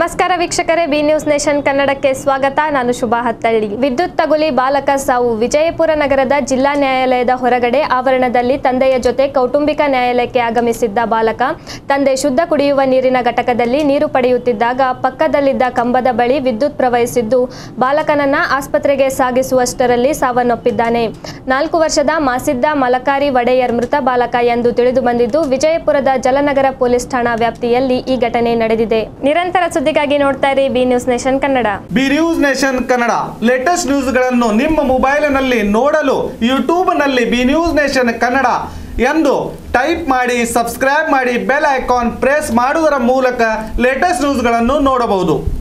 ನಮಸ್ಕಾರ ವೀಕ್ಷಕರೇ B news nation ಕನ್ನಡಕ್ಕೆ ಸ್ವಾಗತ ನಾನು ಶುಭಾ ಹತ್ತಳ್ಳಿ ವಿದ್ಯುತ್ ತಗುಲಿ ಬಾಲಕ ಸಾವು ವಿಜಯಪುರ ನಗರದ ಜಿಲ್ಲಾ ನ್ಯಾಯಾಲಯದ ಹೊರಗಡೆ ಆವರಣದಲ್ಲಿ ತಂದೆಯ ಜೊತೆ ಕೌಟುಂಬಿಕ ನ್ಯಾಯಾಲಯಕ್ಕೆ ಆಗಮಿಸಿದ್ದ ಬಾಲಕ ತಂದೆ ಶುದ್ಧ ಕುಡಿಯುವ ನೀರಿನ ಘಟಕದಲ್ಲಿ ನೀರು ಪಡೆಯುತ್ತಿದ್ದಾಗ ಪಕ್ಕದಲ್ಲಿದ್ದ ಕಂಬದ ಬಳಿ ವಿದ್ಯುತ್ ಪ್ರವಹಿಸಿದ್ದು ಬಾಲಕನನ್ನ ಆಸ್ಪತ್ರೆಗೆ ಸಾಗಿಸುವಷ್ಟರಲ್ಲಿ ಸಾವನ್ನಪ್ಪಿದ್ದಾನೆ ನಾಲ್ಕು ವರ್ಷದ ಮಾಸಿದ್ದ ಮಲಕಾರಿ ಒಡೆಯರ್ ಮೃತ ಬಾಲಕ ಎಂದು ತಿಳಿದು ಬಂದಿದ್ದು ವಿಜಯಪುರದ ಜಲನಗರ ಪೊಲೀಸ್ ಠಾಣಾ ವ್ಯಾಪ್ತಿಯಲ್ಲಿ ಈ ಘಟನೆ ನಡೆದಿದೆ ನಿರಂತರ ಸುದ್ದಿಗಾಗಿ ನೋಡ್ತಾ ಇರಿ B news nation Kannada B news nation Kannada latest ನ್ಯೂಸ್ಗಳನ್ನು ನಿಮ್ಮ ಮೊಬೈಲಿನಲ್ಲಿ ನೋಡಲು ಯೂಟ್ಯೂಬ್ನಲ್ಲಿ ಬಿ ನ್ಯೂಸ್ ನೇಷನ್ ಕನ್ನಡ ಎಂದು ಟೈಪ್ ಮಾಡಿ ಸಬ್ಸ್ಕ್ರೈಬ್ ಮಾಡಿ ಬೆಲ್ ಐಕಾನ್ ಪ್ರೆಸ್ ಮಾಡುವುದರ ಮೂಲಕ ಲೇಟೆಸ್ಟ್ ನ್ಯೂಸ್ಗಳನ್ನು ನೋಡಬಹುದು